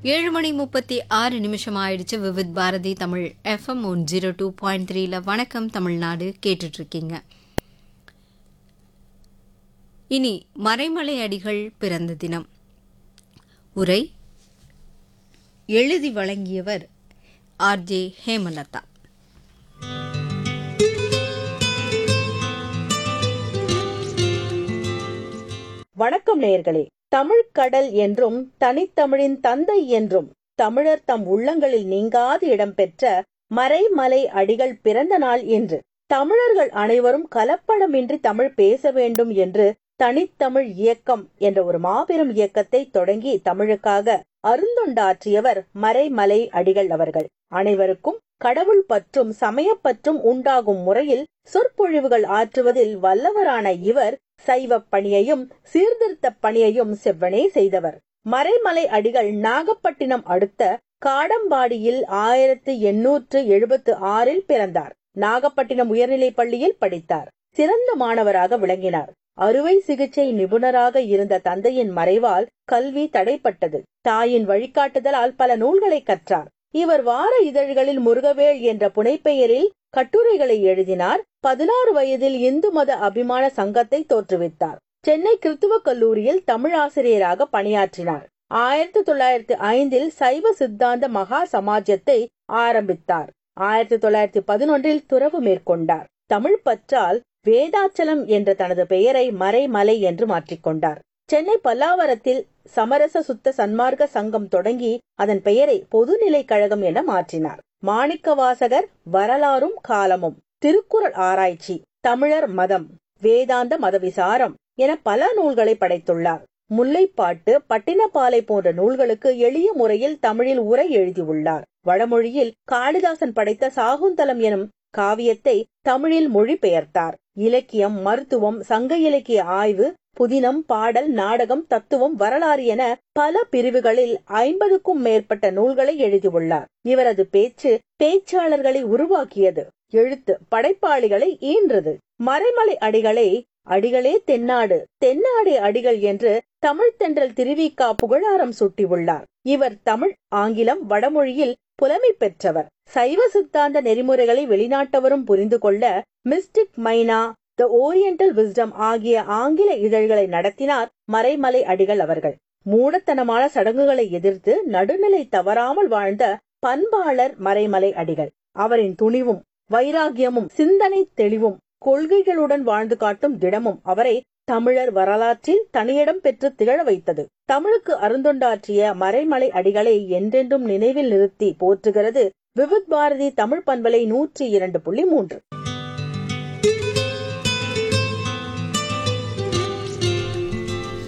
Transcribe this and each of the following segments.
ஏழு மணி முப்பத்தி ஆறு நிமிஷம் ஆயிடுச்சு Vividh Bharati Tamil FM one zero two point த்ரீல வணக்கம் தமிழ்நாடு கேட்டுட்டு இருக்கீங்க இனி மறைமலை அடிகள் பிறந்த தினம் உரை எழுதி வழங்கியவர் ஆர்ஜே ஹேமலதா வணக்கம் நேயர்களே தமிழ் கடல் என்றும் தனித்தமிழின் தந்தை என்றும் தமிழர் தம் உள்ளங்களில் நீங்காது இடம்பெற்ற மறைமலை அடிகள் பிறந்த நாள் என்று தமிழர்கள் அனைவரும் கலப்படமின்றி தமிழ் பேச வேண்டும் என்று தனித்தமிழ் இயக்கம் என்ற ஒரு மாபெரும் இயக்கத்தை தொடங்கி தமிழுக்காக அருந்தொண்டாற்றியவர் மறைமலை அடிகள் அவர்கள் அனைவருக்கும் கடவுள் பற்றும் சமயப்பற்றும் உண்டாகும் முறையில் சொற்பொழிவுகள் ஆற்றுவதில் வல்லவரான இவர் சைவப் பணியையும் சீர்திருத்த பணியையும் செவ்வனே செய்தவர் மறைமலை அடிகள் நாகப்பட்டினம் அடுத்த காடம்பாடியில் ஆயிரத்து எண்ணூற்று எழுபத்து ஆறில் பிறந்தார் நாகப்பட்டினம் உயர்நிலைப் பள்ளியில் படித்தார் சிறந்த மாணவராக விளங்கினார் அறுவை சிகிச்சை நிபுணராக இருந்த தந்தையின் மறைவால் கல்வி தடைப்பட்டது தாயின் வழிகாட்டுதலால் பல நூல்களை கற்றார் இவர் வார இதழ்களில் முருகவேள் என்ற புனைப்பெயரில் கட்டுரைகளை எழுதினார் பதினாறு வயதில் இந்து மத அபிமான சங்கத்தை தோற்றுவித்தார் சென்னை கிறித்துவ கல்லூரியில் தமிழ் ஆசிரியராக பணியாற்றினார் ஆயிரத்தி தொள்ளாயிரத்தி ஐந்தில் சைவ சித்தாந்த மகா சமாஜத்தை ஆரம்பித்தார் ஆயிரத்தி தொள்ளாயிரத்தி பதினொன்றில் துறவு மேற்கொண்டார் தமிழ் பற்றால் வேதாச்சலம் என்ற தனது பெயரை மறைமலை என்று மாற்றிக்கொண்டார் சென்னை பல்லாவரத்தில் சமரச சுத்த சன்மார்க்க சங்கம் தொடங்கி அதன் பெயரை பொதுநிலை கழகம் என மாற்றினார் மாணிக்கவாசகர் வரலாறும் காலமும் திருக்குறள் ஆராய்ச்சி தமிழர் மதம் வேதாந்த மதவிசாரம் என பல நூல்களை படைத்துள்ளார் முல்லைப்பாட்டு பட்டினப்பாலை போன்ற நூல்களுக்கு எளிய முறையில் தமிழில் உரை எழுதியுள்ளார் வடமொழியில் காளிதாசன் படைத்த சாகுந்தலம் எனும் காவியத்தை தமிழில் மொழிபெயர்த்தார் இலக்கியம் மருத்துவம் சங்க இலக்கிய ஆய்வு புதினம் பாடல் நாடகம் தத்துவம் வரலாறு என பல பிரிவுகளில் ஐம்பதுக்கும் மேற்பட்ட நூல்களை எழுதியுள்ளார் இவரது பேச்சு பேச்சாளர்களை உருவாக்கியது எழுத்து படைப்பாளிகளை ஈன்றது மறைமலை அடிகளை அடிகளே தென்னாடு தென்னாடு அடிகள் என்று தமிழ் தென்றல் திருவிக்கா புகழாரம் சூட்டியுள்ளார் இவர் தமிழ் ஆங்கிலம் வடமொழியில் புலமை பெற்றவர் சைவ சித்தாந்த நெறிமுறைகளை வெளிநாட்டவரும் புரிந்து கொள்ள மிஸ்டிக் மைனா த ஓரியண்டல் விஸ்டம் ஆகிய ஆங்கில இதழ்களை நடத்தினார் மறைமலை அடிகள் அவர்கள் மூடத்தனமான சடங்குகளை எதிர்த்து நடுநிலை தவறாமல் வாழ்ந்த பண்பாளர் மறைமலை அடிகள் அவரின் துணிவும் வைராகியமும் சிந்தனை தெளிவும் கொள்கைகளுடன் வாழ்ந்து காட்டும் திடமும் அவரை தமிழர் வரலாற்றில் தனியிடம் பெற்று திகழ வைத்தது தமிழுக்கு அருந்தொண்டாற்றிய மறைமலை அடிகளை என்றென்றும் நினைவில் நிறுத்தி போற்றுகிறது விவித் பாரதி தமிழ் பண்பலை நூற்றி இரண்டு புள்ளி மூன்று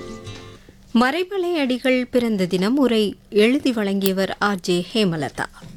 மறைமலை அடிகள் பிறந்த தினம் உரை எழுதி வழங்கியவர் ஆர்ஜே ஹேமலதா